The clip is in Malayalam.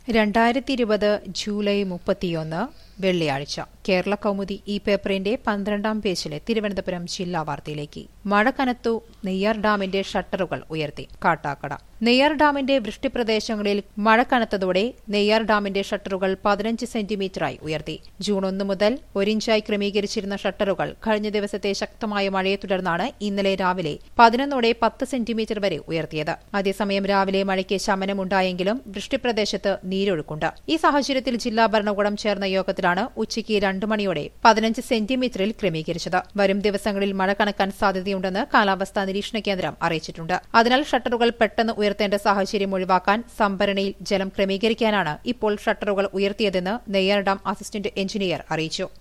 രണ്ടായിരത്തി ഇരുപത് ജൂലൈ മുപ്പത്തിയൊന്ന് വെള്ളിയാഴ്ച കേരള കൗമുദി ഈ പേപ്പറിന്റെ പന്ത്രണ്ടാം പേജിലെ തിരുവനന്തപുരം ജില്ലാ വാർത്തയിലേക്ക് മഴ കനത്തു നെയ്യാർ ഡാമിന്റെ ഷട്ടറുകൾ ഉയർത്തി കാട്ടാക്കട നെയ്യാർ ഡാമിന്റെ വൃഷ്ടിപ്രദേശങ്ങളിൽ മഴ കനത്തതോടെ നെയ്യാർ ഡാമിന്റെ ഷട്ടറുകൾ പതിനഞ്ച് സെന്റിമീറ്ററായി ഉയർത്തി ജൂൺ ഒന്ന് മുതൽ ഒരിഞ്ചായി ക്രമീകരിച്ചിരുന്ന ഷട്ടറുകൾ കഴിഞ്ഞ ദിവസത്തെ ശക്തമായ മഴയെ തുടർന്നാണ് ഇന്നലെ രാവിലെ പതിനൊന്നോടെ പത്ത് സെന്റിമീറ്റർ വരെ ഉയർത്തിയത് അതേസമയം രാവിലെ മഴയ്ക്ക് ശമനമുണ്ടായെങ്കിലും വൃഷ്ടിപ്രദേശത്ത് നീരൊഴുക്കുണ്ട് ഈ സാഹചര്യത്തിൽ ജില്ലാ ഭരണകൂടം ചേർന്ന യോഗത്തിലാണ് ഉച്ചയ്ക്ക് രണ്ടു മണിയോടെ പതിനഞ്ച് സെന്റിമീറ്ററിൽ ക്രമീകരിച്ചത് വരും ദിവസങ്ങളിൽ മഴ കണക്കാൻ സാധ്യതയുണ്ടെന്ന് കാലാവസ്ഥാ നിരീക്ഷണ കേന്ദ്രം അറിയിച്ചിട്ടുണ്ട് അതിനാൽ ഷട്ടറുകൾ പെട്ടെന്ന് ഉയർത്തേണ്ട സാഹചര്യം ഒഴിവാക്കാൻ സംഭരണിയിൽ ജലം ക്രമീകരിക്കാനാണ് ഇപ്പോൾ ഷട്ടറുകൾ ഉയർത്തിയതെന്ന് നെയ്യാർ ഡാം അസിസ്റ്റന്റ് എഞ്ചിനീയർ അറിയിച്ചു